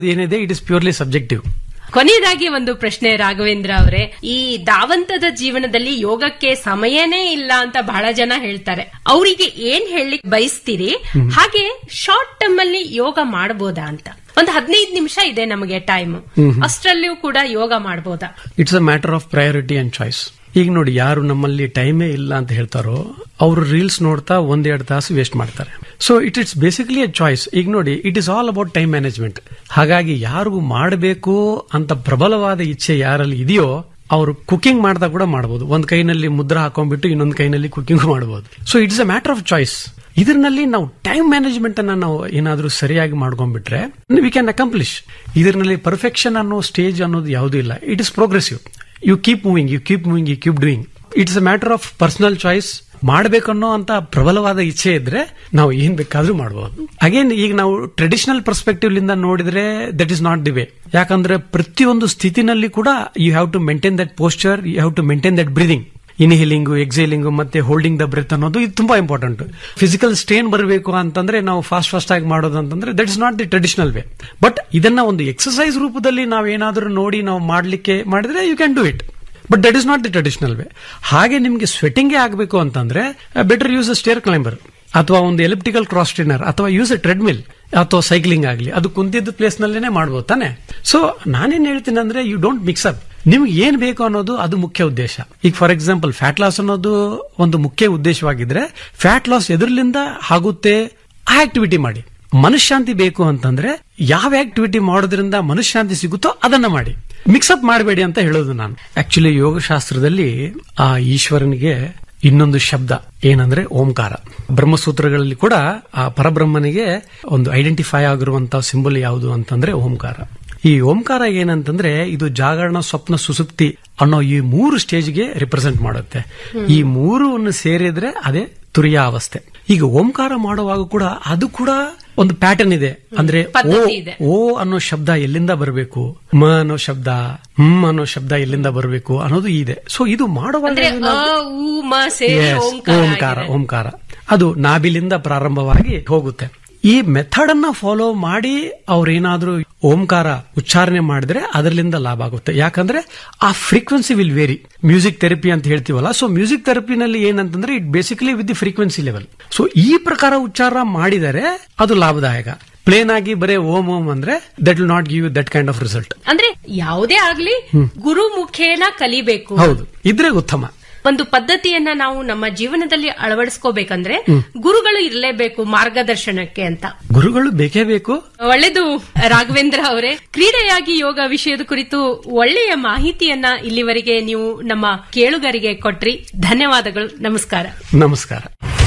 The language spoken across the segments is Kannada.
ಏನಿದೆ ಇಟ್ ಇಸ್ ಪ್ಯೂರ್ಲಿ ಸಬ್ಜೆಕ್ಟಿವ್ ಕೊನೆಯದಾಗಿ ಒಂದು ಪ್ರಶ್ನೆ ರಾಘವೇಂದ್ರ ಅವರೇ ಈ ಧಾವಂತದ ಜೀವನದಲ್ಲಿ ಯೋಗಕ್ಕೆ ಸಮಯನೇ ಇಲ್ಲ ಅಂತ ಬಹಳ ಜನ ಹೇಳ್ತಾರೆ ಅವರಿಗೆ ಏನ್ ಹೇಳಲಿಕ್ಕೆ ಬಯಸ್ತೀರಿ ಹಾಗೆ ಶಾರ್ಟ್ ಟರ್ಮ್ ಅಲ್ಲಿ ಯೋಗ ಮಾಡಬಹುದಾ ಅಂತ ಒಂದು ಹದಿನೈದು ನಿಮಿಷ ಇದೆ ನಮಗೆ ಟೈಮ್ ಅಷ್ಟರಲ್ಲಿಯೂ ಕೂಡ ಯೋಗ ಮಾಡಬಹುದಾ it's a matter of priority and choice ಈಗ ನೋಡಿ ಯಾರು ನಮ್ಮಲ್ಲಿ ಟೈಮೇ ಇಲ್ಲ ಅಂತ ಹೇಳ್ತಾರೋ ಅವರು ರೀಲ್ಸ್ ನೋಡ್ತಾ ಒಂದೆರಡು ತಾಸು ವೇಸ್ಟ್ ಮಾಡ್ತಾರೆ so it it's basically a choice ಈಗ ನೋಡಿ it is all about time management ಹಾಗಾಗಿ ಯಾರಿಗೂ ಮಾಡಬೇಕು ಅಂತ ಪ್ರಬಲವಾದ ಇಚ್ಛೆ ಯಾರಲ್ಲಿ ಇದೆಯೋ ಅವರು ಕುಕಿಂಗ್ ಮಾಡ್ತಾ ಕೂಡ ಮಾಡಬಹುದು ಒಂದ್ ಕೈನಲ್ಲಿ ಮುದ್ರ ಹಾಕೊಂಡ್ಬಿಟ್ಟು ಇನ್ನೊಂದು ಕೈನಲ್ಲಿ ಕುಕಿಂಗ್ ಮಾಡಬಹುದು so it's a matter of choice ಇದರಲ್ಲಿ ನಾವು ಟೈಮ್ ಮ್ಯಾನೇಜ್ಮೆಂಟ್ ಅನ್ನ ನಾವು ಏನಾದ್ರೂ ಸರಿಯಾಗಿ ಮಾಡ್ಕೊಂಡ್ಬಿಟ್ರೆ ವಿ ಕ್ಯಾನ್ ಅಕಂಪ್ಲಿಷ್ ಇದರಲ್ಲಿ ಪರ್ಫೆಕ್ಷನ್ ಅನ್ನೋ ಸ್ಟೇಜ್ ಅನ್ನೋದು ಯಾವುದೂ ಇಲ್ಲ it is progressive you keep moving you keep moving you keep doing it's a matter of personal choice ಮಾಡಬೇಕನ್ನೋ ಅಂತ ಪ್ರಬಲವಾದ ಇಚ್ಛೆ ಇದ್ರೆ ನಾವು ಏನ್ ಬೇಕಾದ್ರೂ ಮಾಡಬಹುದು ಅಗೇನ್ ಈಗ ನಾವು ಟ್ರೆಡಿಷನಲ್ ಪರ್ಸ್ಪೆಕ್ಟಿವ್ ಲಿಂದ ನೋಡಿದ್ರೆ that is not the way ಯಾಕಂದ್ರೆ ಪ್ರತಿಯೊಂದು ಸ್ಥಿತಿನಲ್ಲಿ ಕೂಡ you have to maintain that posture you have to maintain that breathing inhaling exhaling ಮತ್ತೆ ಹೋಲ್ಡಿಂಗ್ ದ ಬ್ರೆತ್ ಅನ್ನೋದು ಇದು ತುಂಬಾ ಇಂಪಾರ್ಟೆಂಟ್ ಫಿಸಿಕಲ್ ಸ್ಟ್ರೇನ್ ಬರಬೇಕು ಅಂತಂದ್ರೆ ನಾವು ಫಾಸ್ಟ್ ಫಾಸ್ಟ್ ಆಗಿ ಮಾಡೋದು ಅಂತಂದ್ರೆ that is not the traditional way but ಇದನ್ನ ಒಂದು ಎಕ್ಸಸೈಸ್ ರೂಪದಲ್ಲಿ ನಾವೇನಾದ್ರೂ ನೋಡಿ ನಾವು ಮಾಡ್ಲಿಕ್ಕೆ ಮಾಡಿದ್ರೆ you can do it but that is not the traditional way ಹಾಗೆ ನಿಮ್ಗೆ ಸ್ವೆಟಿಂಗೇ ಆಗಬೇಕು ಅಂತಂದ್ರೆ better use a stair climber ಅಥವಾ ಒಂದು ಎಲಿಪ್ಟಿಕಲ್ ಕ್ರಾಸ್ ಟ್ರೈನರ್ ಅಥವಾ ಯೂಸ್ ಎ ಟ್ರೆಡ್ಮಿಲ್ ಅಥವಾ ಸೈಕ್ಲಿಂಗ್ ಆಗಲಿ ಅದು ಕುಂತಿದ್ದ ಪ್ಲೇಸ್ ನಲ್ಲೇನೆ ಮಾಡ್ಬೋದು ತಾನೆ ಸೊ ನಾನೇನ್ ಹೇಳ್ತೀನಿ ಅಂದ್ರೆ ಯು ಡೋಂಟ್ ಮಿಕ್ಸ್ ಅಪ್ ನಿಮ್ಗೆ ಏನ್ ಬೇಕು ಅನ್ನೋದು ಅದು ಮುಖ್ಯ ಉದ್ದೇಶ ಈಗ ಫಾರ್ ಎಕ್ಸಾಂಪಲ್ ಫ್ಯಾಟ್ ಲಾಸ್ ಅನ್ನೋದು ಒಂದು ಮುಖ್ಯ ಉದ್ದೇಶವಾಗಿದ್ರೆ ಫ್ಯಾಟ್ ಲಾಸ್ ಎದುರ್ಲಿಂದ ಆಗುತ್ತೆ ಆ ಆಕ್ಟಿವಿಟಿ ಮಾಡಿ ಮನಃಶಾಂತಿ ಬೇಕು ಅಂತಂದ್ರೆ ಯಾವ ಆಕ್ಟಿವಿಟಿ ಮಾಡೋದ್ರಿಂದ ಮನಃಶಾಂತಿ ಸಿಗುತ್ತೋ ಅದನ್ನ ಮಾಡಿ ಮಿಕ್ಸಪ್ ಮಾಡಬೇಡಿ ಅಂತ ಹೇಳೋದು ನಾನು ಆಕ್ಚುಲಿ ಯೋಗಶಾಸ್ತ್ರದಲ್ಲಿ ಆ ಈಶ್ವರನಿಗೆ ಇನ್ನೊಂದು ಶಬ್ದ ಏನಂದ್ರೆ ಓಂಕಾರ ಬ್ರಹ್ಮಸೂತ್ರಗಳಲ್ಲಿ ಕೂಡ ಆ ಪರಬ್ರಹ್ಮನಿಗೆ ಒಂದು ಐಡೆಂಟಿಫೈ ಆಗಿರುವಂತಹ ಸಿಂಬಲ್ ಯಾವುದು ಅಂತಂದ್ರೆ ಓಂಕಾರ ಈ ಓಂಕಾರ ಏನಂತಂದ್ರೆ ಇದು ಜಾಗರಣ ಸ್ವಪ್ನ ಸುಸುಪ್ತಿ ಅನ್ನೋ ಈ ಮೂರು ಸ್ಟೇಜ್ಗೆ ರಿಪ್ರೆಸೆಂಟ್ ಮಾಡುತ್ತೆ ಈ ಮೂರು ಸೇರಿದ್ರೆ ಅದೇ ತುರಿಯಾವಸ್ಥೆ ಈಗ ಓಂಕಾರ ಮಾಡುವಾಗ ಕೂಡ ಅದು ಕೂಡ ಒಂದು ಪ್ಯಾಟರ್ನ್ ಇದೆ ಅಂದ್ರೆ ಓ ಪದ್ಧತಿ ಇದೆ. ಓ ಅನ್ನೋ ಶಬ್ದ ಎಲ್ಲಿಂದ ಬರಬೇಕು ಮ ಅನ್ನೋ ಶಬ್ದ ಹ್ಮ್ ಅನ್ನೋ ಶಬ್ದ ಎಲ್ಲಿಂದ ಬರಬೇಕು ಅನ್ನೋದು ಇದೆ ಸೊ ಇದು ಮಾಡುವಾಗ ಅಂದ್ರೆ ಏನು ಅ ಉ ಮ ಸೇರಿ Yes, ಓಂಕಾರ ಓಂಕಾರ ಆಗಿದೆ. ಓಂಕಾರ ಅದು ನಾಭಿಲಿಂದ ಪ್ರಾರಂಭವಾಗಿ ಹೋಗುತ್ತೆ ಈ ಮೆಥಡ್ ಅನ್ನ ಫಾಲೋ ಮಾಡಿ ಅವ್ರೇನಾದ್ರೂ ಓಂಕಾರ ಉಚ್ಚಾರಣೆ ಮಾಡಿದ್ರೆ ಅದರಿಂದ ಲಾಭ ಆಗುತ್ತೆ ಯಾಕಂದ್ರೆ ಆ frequency will vary music therapy ಅಂತ ಹೇಳ್ತೀವಲ್ಲ ಸೊ ಮ್ಯೂಸಿಕ್ ಥೆರಪಿನಲ್ಲಿ ಏನಂತಂದ್ರೆ it basically with the frequency level so ಈ ಪ್ರಕಾರ ಉಚ್ಚಾರ ಮಾಡಿದರೆ ಅದು ಲಾಭದಾಯಕ ಪ್ಲೇನ್ ಆಗಿ ಬರೇ ಓಂ ಓಂ ಅಂದ್ರೆ that will not give that kind of result ಅಂದ್ರೆ ಯಾವುದೇ ಆಗ್ಲಿ ಗುರು ಮುಖೇನ ಕಲಿಬೇಕು ಹೌದು ಇದ್ರೆ ಉತ್ತಮ ಒಂದು ಪದ್ಧತಿಯನ್ನ ನಾವು ನಮ್ಮ ಜೀವನದಲ್ಲಿ ಅಳವಡಿಸ್ಕೋಬೇಕಂದ್ರೆ ಗುರುಗಳು ಇರಲೇಬೇಕು ಮಾರ್ಗದರ್ಶನಕ್ಕೆ ಅಂತ ಗುರುಗಳು ಬೇಕೇ ಬೇಕು ಒಳ್ಳೆದು ರಾಘವೇಂದ್ರ ಅವರೇ ಕ್ರೀಡೆಯಾಗಿ ಯೋಗ ವಿಷಯದ ಕುರಿತು ಒಳ್ಳೆಯ ಮಾಹಿತಿಯನ್ನ ಇಲ್ಲಿವರೆಗೆ ನೀವು ನಮ್ಮ ಕೇಳುಗರಿಗೆ ಕೊಟ್ರಿ ಧನ್ಯವಾದಗಳು ನಮಸ್ಕಾರ ನಮಸ್ಕಾರ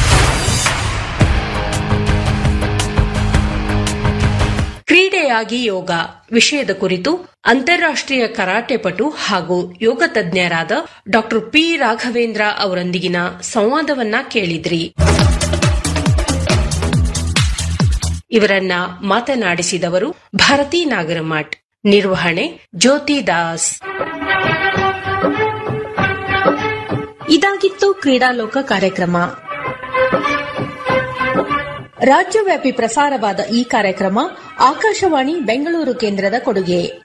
ಕ್ರೀಡೆಯಾಗಿ ಯೋಗ ವಿಷಯದ ಕುರಿತು ಅಂತಾರಾಷ್ಟ್ರೀಯ ಕರಾಟೆ ಪಟು ಹಾಗೂ ಯೋಗ ತಜ್ಞರಾದ ಡಾಕ್ಟರ್ ಪಿ ರಾಘವೇಂದ್ರ ಅವರೊಂದಿಗಿನ ಸಂವಾದವನ್ನ ಕೇಳಿದ್ರಿ ಇವರನ್ನ ಮಾತನಾಡಿಸಿದವರು ಭಾರತಿ ನಾಗರಮಠ್ ನಿರ್ವಹಣೆ ಜ್ಯೋತಿ ದಾಸ್ ಇದಾಗಿತ್ತು ಕ್ರೀಡಾಲೋಕ ಕಾರ್ಯಕ್ರಮ ರಾಜ್ಯವ್ಯಾಪಿ ಪ್ರಸಾರವಾದ ಈ ಕಾರ್ಯಕ್ರಮ ಆಕಾಶವಾಣಿ ಬೆಂಗಳೂರು ಕೇಂದ್ರದ ಕೊಡುಗೆ